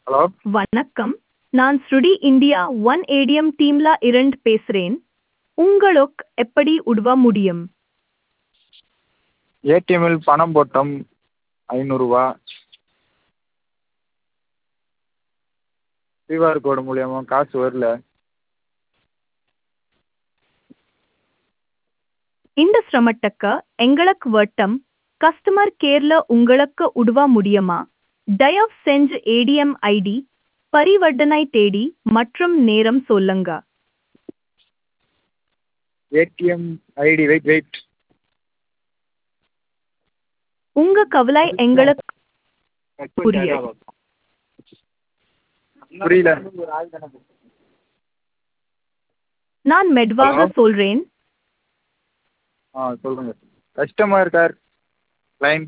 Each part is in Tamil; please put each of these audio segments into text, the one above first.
ஹலோ வணக்கம் நான் ஸ்ருடி இந்தியா ஒன் ஏடிஎம் டீம்ல இருந்து பேசுறேன் உங்களுக்கு எப்படி உதவ முடியும் ஏடிஎம்மில் பணம் போட்டோம் ஐநூறுரூவா கியூஆர் கோடு மூலியமா காசு வரல இந்த சிரமத்துக்கு எங்களுக்கு வட்டம் கஸ்டமர் கேர்ல உங்களுக்கு உதவ முடியுமா தயவு செஞ்சு ஏடிஎம் ஐடி பரிவர்த்தனை தேதி மற்றும் நேரம் சொல்லுங்க ஏடிஎம் ஐடி வெயிட் வெயிட் உங்க கவலை எங்களுக்கு புரியுது. புரியல நான் மெதுவாக Hello? சொல்றேன் ஆ சொல்லுங்க கஸ்டமர் கேர் லைன்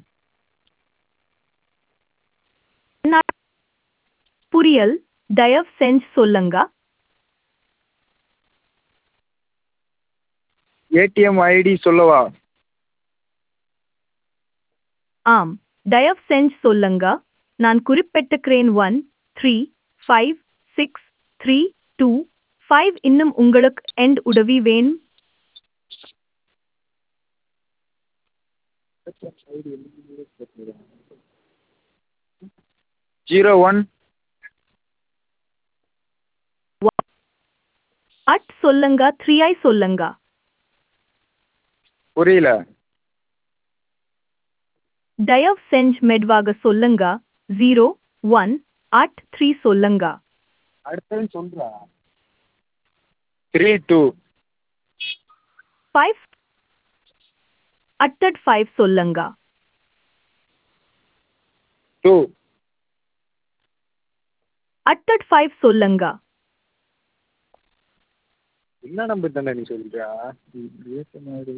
நான் புரியல் தயவு செஞ்சு சொல்லுங்க ஏடிஎம் ஐடி சொல்லவா ஆம் தயவு செஞ்சு சொல்லுங்க நான் குறிப்பிட்டுக்கிறேன் one three five six three two five இன்னும் உங்களுக்கு எண்ட் உதவி வேணும் ஜீரோ ஒன் அட் சொல்லுங்க த்ரீ ஐ சொல்லுங்க புரியல தயவு செஞ்சு மெதுவாக சொல்லுங்க ஜீரோ ஒன் அட் த்ரீ சொல்லுங்க அடுத்தது சொல்றா த்ரீ டூ ஃபைவ் அட்டட் ஃபைவ் சொல்லுங்க டூ அட்டட் ஃபைவ் சொல்லுங்க என்ன நம்பர் தானே நீ சொல்றா ஏடிஎம் ஐடி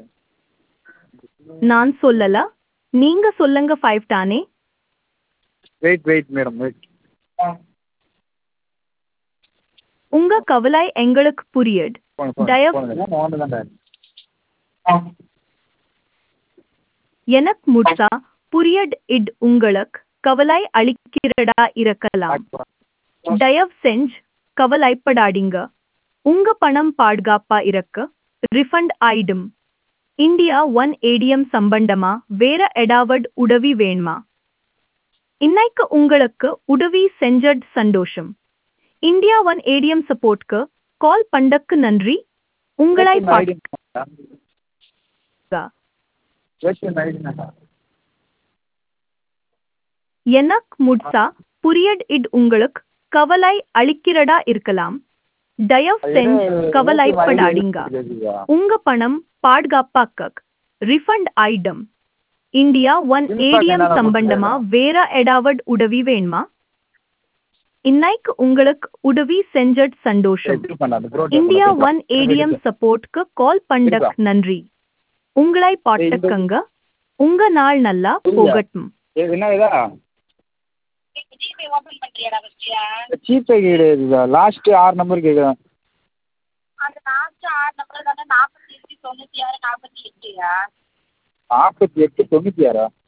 நான் சொல்லல நீங்க சொல்லுங்க ஃபைவ் தானே வெயிட் வெயிட் மேடம் வெயிட் உங்க கவலை எங்களுக்கு புரியுது தயவு- எனக்கு முழுசா புரியட் இட் உங்களுக்கு கவலை அளிக்கிறதா இருக்கலாம் தயவு செஞ்சு கவலைப்படாதீங்க உங்க பணம் பாதுகாப்பா இருக்க ரிஃபண்ட் ஆயிடும் இந்தியா ஒன் ஏடிஎம் சம்பந்தமா வேற ஏதாவது உதவி வேணுமா இன்னைக்கு உங்களுக்கு உதவி செஞ்சது சந்தோஷம் இந்தியா ஒன் ஏடிஎம் சப்போர்ட்க்கு கால் பண்ணக்கு நன்றி உங்களை பார்க்க எனக்கு முழுசா புரியட் இட் உங்களுக்கு கவலை அளிக்கிறதா இருக்கலாம் தயவு செஞ்சு கவலைப்படாதீங்க உங்க பணம் பாதுகாப்பாக்க ரிஃபண்ட் ஆயிடும் இந்தியா ஒன் ஏடிஎம் சம்பந்தமா வேற ஏதாவது உதவி வேணுமா இன்னைக்கு உங்களுக்கு உதவி செஞ்சது சந்தோஷம் இந்தியா ஒன் ஏடிஎம் சப்போர்ட்க்கு கால் பண்ணக் நன்றி உங்களை பாட்டுக்கங்க உங்க நாள் நல்லா போகட்டும் என்ன இதா ஜிபே ஓப்பன் பண்ணுறியாடா ஃபஸ்ட்டியா ஜிபே கிடையாதுதா லாஸ்ட் ஆறு நம்பர் கேட்குறேன் அந்த லாஸ்ட் ஆறு நம்பர் தானே நாற்பத்தி எட்டு தொண்ணூற்றி ஆறு நாற்பத்தி எட்டுயா நாற்பத்தி எட்டு தொண்ணூற்றி ஆறா